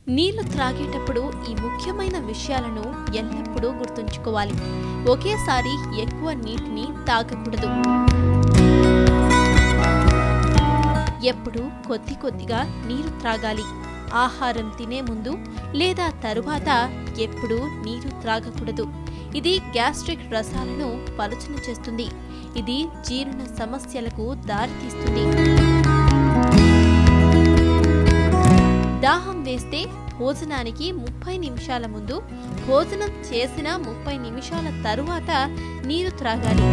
నీళ్లు త్రాగేటప్పుడు ఈ ముఖ్యమైన విషయాలను ఎల్లప్పుడూ గుర్తుంచుకోవాలి ఒకేసారి ఎక్కువ నీటిని తాగకూడదు ఎప్పుడు కొద్ది కొద్దిగా నీరు త్రాగాలి ఆహారం తినే ముందు లేదా తరువాత ఎప్పుడూ నీరు త్రాగకూడదు ఇది గ్యాస్ట్రిక్ రసాలను పలుచన చేస్తుంది ఇది జీర్ణ సమస్యలకు దారితీస్తుంది దాహం వేస్తే భోజనానికి ముప్పై నిమిషాల ముందు భోజనం చేసిన ముప్పై నిమిషాల తరువాత నీరు త్రాగాలి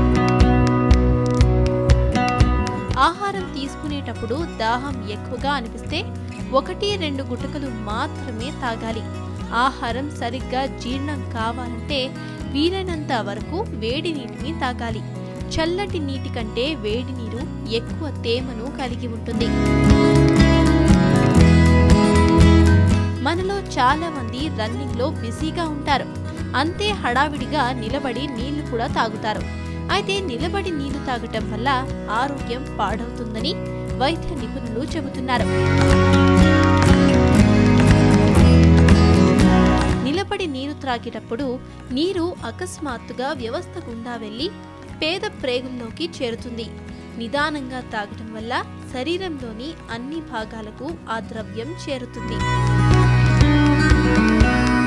ఆహారం తీసుకునేటప్పుడు దాహం ఎక్కువగా అనిపిస్తే ఒకటి రెండు గుటకలు మాత్రమే తాగాలి ఆహారం సరిగ్గా జీర్ణం కావాలంటే వీలైనంత వరకు వేడి నీటిని తాగాలి చల్లటి నీటి కంటే వేడి నీరు ఎక్కువ తేమను కలిగి ఉంటుంది మనలో చాలా మంది రన్నింగ్ లో బిజీగా ఉంటారు అంతే హడావిడిగా నిలబడి నీళ్లు కూడా తాగుతారు అయితే నిలబడి నీళ్లు తాగటం వల్ల ఆరోగ్యం పాడవుతుందని వైద్య నిపుణులు చెబుతున్నారు నిలబడి నీరు త్రాగేటప్పుడు నీరు అకస్మాత్తుగా వ్యవస్థ గుండా వెళ్లి పేద ప్రేగుల్లోకి చేరుతుంది నిదానంగా తాగటం వల్ల శరీరంలోని అన్ని భాగాలకు ఆ ద్రవ్యం చేరుతుంది